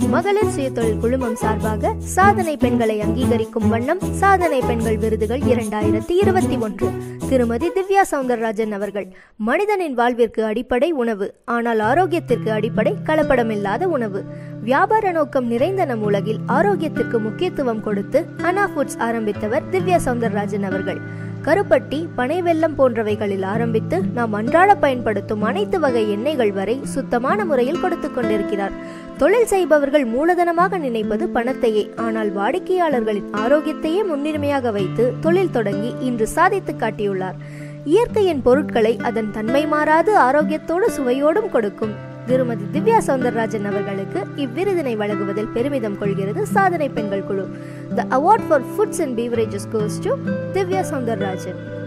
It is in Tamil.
மகளிர் சுயதொழில் குழுமம் சார்பாக சாதனை பெண்களை அங்கீகரிக்கும் வண்ணம் சாதனை பெண்கள் விருதுகள் இரண்டாயிரத்தி இருபத்தி ஒன்று திருமதி திவ்யா சவுந்தரராஜன் அவர்கள் மனிதனின் வாழ்விற்கு அடிப்படை உணவு ஆனால் ஆரோக்கியத்திற்கு அடிப்படை கலப்படமில்லாத உணவு வியாபார நோக்கம் நிறைந்த நம் உலகில் ஆரோக்கியத்திற்கு முக்கியத்துவம் கொடுத்து அனா ஃபுட்ஸ் ஆரம்பித்தவர் திவ்யா சவுந்தரராஜன் அவர்கள் கருப்பட்டி பனை வெல்லம் போன்றவைகளில் ஆரம்பித்து நாம் அன்றாட பயன்படுத்தும் அனைத்து வகை எண்ணெய்கள் வரை சுத்தமான முறையில் கொடுத்து கொண்டிருக்கிறார் தொழில் செய்பவர்கள் மூலதனமாக நினைப்பது பணத்தையே ஆனால் வாடிக்கையாளர்களின் ஆரோக்கியத்தையே முன்னுரிமையாக வைத்து தொழில் தொடங்கி இன்று சாதித்து காட்டியுள்ளார் இயற்கையின் பொருட்களை அதன் தன்மை மாறாது ஆரோக்கியத்தோடு சுவையோடும் கொடுக்கும் திருமதி திவ்யா சவுந்தரராஜன் அவர்களுக்கு இவ்விருதினை வழங்குவதில் பெருமிதம் கொள்கிறது சாதனை பெண்கள் குழு the award for foods and beverages goes to Divya Soundararajan